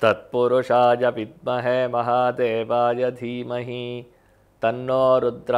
ತತ್ಪುರುಷಾಯ ವಿದ್ಮಹೆ ಮಹಾದೇವಾಯ ಧೀಮಹಿ ತನ್ನೋ ರುದ್ರ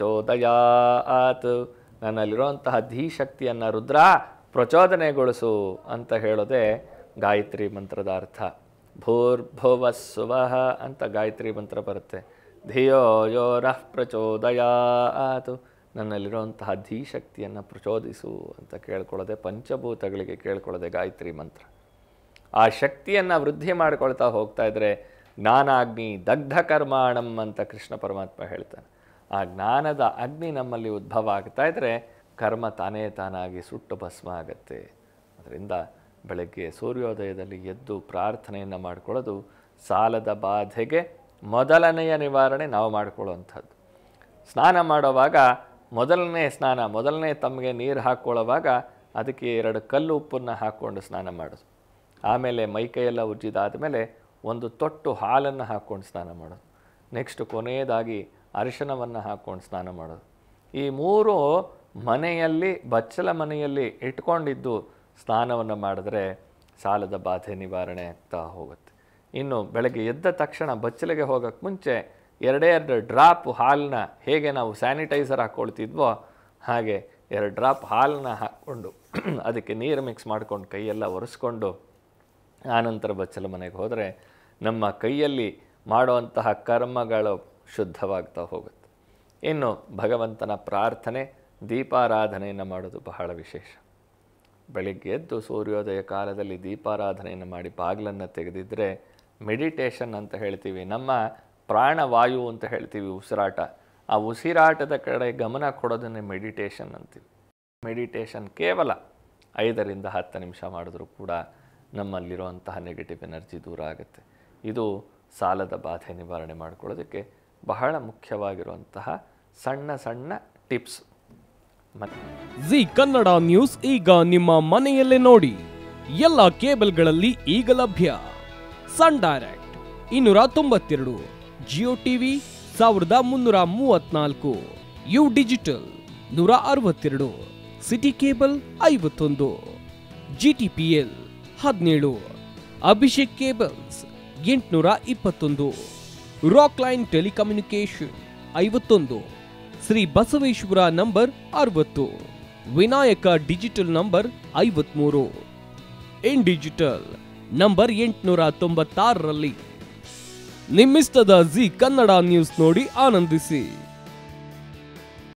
ಪ್ರಚೋದಯಾತ್ ನನ್ನಲ್ಲಿರುವಂತಹ ಧೀಶಕ್ತಿಯನ್ನು ರುದ್ರ ಪ್ರಚೋದನೆಗೊಳಿಸು ಅಂತ ಹೇಳೋದೇ ಗಾಯತ್ರಿ ಮಂತ್ರದ ಅರ್ಥ ಭೂರ್ಭುವ ಸುವಹ ಅಂತ ಗಾಯತ್ರಿ ಮಂತ್ರ ಬರುತ್ತೆ ಧಿಯೋ ಯೋ ರಃ ಪ್ರಚೋದಯಾತ್ ನನ್ನಲ್ಲಿರುವಂತಹ ಧೀಶಕ್ತಿಯನ್ನು ಪ್ರಚೋದಿಸು ಅಂತ ಕೇಳ್ಕೊಳ್ಳೋದೆ ಪಂಚಭೂತಗಳಿಗೆ ಕೇಳ್ಕೊಳ್ಳೋದೆ ಗಾಯತ್ರಿ ಮಂತ್ರ ಆ ಶಕ್ತಿಯನ್ನು ವೃದ್ಧಿ ಮಾಡ್ಕೊಳ್ತಾ ಹೋಗ್ತಾ ಇದ್ರೆ ಜ್ಞಾನಾಗ್ನಿ ದಗ್ಧ ಕರ್ಮಾಣಂ ಅಂತ ಕೃಷ್ಣ ಪರಮಾತ್ಮ ಹೇಳ್ತಾನೆ ಆ ಜ್ಞಾನದ ಅಗ್ನಿ ನಮ್ಮಲ್ಲಿ ಉದ್ಭವ ಆಗ್ತಾ ಇದ್ರೆ ಕರ್ಮ ತಾನೇ ತಾನಾಗಿ ಸುಟ್ಟು ಭಸ್ಮ ಆಗತ್ತೆ ಅದರಿಂದ ಬೆಳಗ್ಗೆ ಸೂರ್ಯೋದಯದಲ್ಲಿ ಎದ್ದು ಪ್ರಾರ್ಥನೆಯನ್ನು ಮಾಡ್ಕೊಳ್ಳೋದು ಸಾಲದ ಬಾಧೆಗೆ ಮೊದಲನೆಯ ನಿವಾರಣೆ ನಾವು ಮಾಡ್ಕೊಳ್ಳುವಂಥದ್ದು ಸ್ನಾನ ಮಾಡುವಾಗ ಮೊದಲನೇ ಸ್ನಾನ ಮೊದಲನೇ ತಮಗೆ ನೀರು ಹಾಕ್ಕೊಳ್ಳೋವಾಗ ಅದಕ್ಕೆ ಎರಡು ಕಲ್ಲು ಉಪ್ಪನ್ನು ಹಾಕ್ಕೊಂಡು ಸ್ನಾನ ಮಾಡೋದು ಆಮೇಲೆ ಮೈಕೈಯೆಲ್ಲ ಉಜ್ಜಿದಾದ ಮೇಲೆ ಒಂದು ತೊಟ್ಟು ಹಾಲನ್ನು ಹಾಕ್ಕೊಂಡು ಸ್ನಾನ ಮಾಡೋದು ನೆಕ್ಸ್ಟ್ ಕೊನೆಯದಾಗಿ ಅರಿಶಿನವನ್ನು ಹಾಕ್ಕೊಂಡು ಸ್ನಾನ ಮಾಡೋದು ಈ ಮೂರು ಮನೆಯಲ್ಲಿ ಬಚ್ಚಲ ಮನೆಯಲ್ಲಿ ಇಟ್ಕೊಂಡಿದ್ದು ಸ್ನಾನವನ್ನು ಮಾಡಿದ್ರೆ ಸಾಲದ ಬಾಧೆ ನಿವಾರಣೆ ಆಗ್ತಾ ಹೋಗುತ್ತೆ ಇನ್ನು ಬೆಳಗ್ಗೆ ಎದ್ದ ತಕ್ಷಣ ಬಚ್ಚಲಿಗೆ ಹೋಗೋಕ್ಕೆ ಮುಂಚೆ ಎರಡೇ ಎರಡು ಡ್ರಾಪ್ ಹಾಲನ್ನ ಹೇಗೆ ನಾವು ಸ್ಯಾನಿಟೈಸರ್ ಹಾಕ್ಕೊಳ್ತಿದ್ವೋ ಹಾಗೆ ಎರಡು ಡ್ರಾಪ್ ಹಾಲನ್ನ ಹಾಕ್ಕೊಂಡು ಅದಕ್ಕೆ ನೀರು ಮಿಕ್ಸ್ ಮಾಡ್ಕೊಂಡು ಕೈಯೆಲ್ಲ ಒರೆಸ್ಕೊಂಡು ಆನಂತರ ಬಚ್ಚಲ ಮನೆಗೆ ಹೋದರೆ ನಮ್ಮ ಕೈಯಲ್ಲಿ ಮಾಡುವಂತಹ ಕರ್ಮಗಳು ಶುದ್ಧವಾಗ್ತಾ ಹೋಗುತ್ತೆ ಇನ್ನು ಭಗವಂತನ ಪ್ರಾರ್ಥನೆ ದೀಪಾರಾಧನೆಯನ್ನು ಮಾಡೋದು ಬಹಳ ವಿಶೇಷ ಬೆಳಿಗ್ಗೆ ಎದ್ದು ಸೂರ್ಯೋದಯ ಕಾಲದಲ್ಲಿ ದೀಪಾರಾಧನೆಯನ್ನು ಮಾಡಿ ಬಾಗಿಲನ್ನು ತೆಗೆದಿದ್ದರೆ ಮೆಡಿಟೇಷನ್ ಅಂತ ಹೇಳ್ತೀವಿ ನಮ್ಮ ಪ್ರಾಣವಾಯು ಅಂತ ಹೇಳ್ತೀವಿ ಉಸಿರಾಟ ಆ ಉಸಿರಾಟದ ಕಡೆ ಗಮನ ಕೊಡೋದನ್ನೇ ಮೆಡಿಟೇಷನ್ ಅಂತೀವಿ ಮೆಡಿಟೇಷನ್ ಕೇವಲ ಐದರಿಂದ ಹತ್ತು ನಿಮಿಷ ಮಾಡಿದ್ರೂ ಕೂಡ ನಮ್ಮಲ್ಲಿರುವಂತಹ ನೆಗೆಟಿವ್ ಎನರ್ಜಿ ದೂರ ಆಗುತ್ತೆ ಇದು ಸಾಲದ ಬಾಧೆ ನಿವಾರಣೆ ಮಾಡ್ಕೊಳ್ಳೋದಕ್ಕೆ ಬಹಳ ಮುಖ್ಯವಾಗಿರುವಂತಹ ಸಣ್ಣ ಸಣ್ಣ ಟಿಪ್ಸ್ ಮತ್ತು ಜಿ ಕನ್ನಡ ನ್ಯೂಸ್ ಈಗ ನಿಮ್ಮ ಮನೆಯಲ್ಲೇ ನೋಡಿ ಎಲ್ಲ ಕೇಬಲ್ಗಳಲ್ಲಿ ಈಗ ಲಭ್ಯ ಸನ್ ಡೈರೆಕ್ಟ್ ಇನ್ನೂರ ತೊಂಬತ್ತೆರಡು ಜಿಯೋ ಟಿವಿ ಸಾವಿರದ ಮುನ್ನೂರ ಮೂವತ್ನಾಲ್ಕು ಯು ಡಿಜಿಟಲ್ ನೂರ ಅರವತ್ತೆರಡು ಸಿಟಿ ಕೇಬಲ್ ಐವತ್ತೊಂದು ಜಿಟಿಪಿಎಲ್ ಹದಿನೇಳು ಅಭಿಷೇಕ್ ಕೇಬಲ್ಸ್ ಎಂಟುನೂರ ಇಪ್ಪತ್ತೊಂದು ರಾಕ್ ಲೈನ್ ಟೆಲಿಕಮ್ಯುನಿಕೇಶನ್ ಐವತ್ತೊಂದು ಶ್ರೀ ಬಸವೇಶ್ವರ ನಂಬರ್ ಅರವತ್ತು ವಿನಾಯಕ ಡಿಜಿಟಲ್ ನಂಬರ್ ಐವತ್ಮೂರು ಇನ್ ಡಿಜಿಟಲ್ ನಂಬರ್ ಎಂಟುನೂರ ತೊಂಬತ್ತಾರರಲ್ಲಿ ನಿಮ್ಮಿಸ್ತದ ಜಿ ಕನ್ನಡ ನ್ಯೂಸ್ ನೋಡಿ ಆನಂದಿಸಿ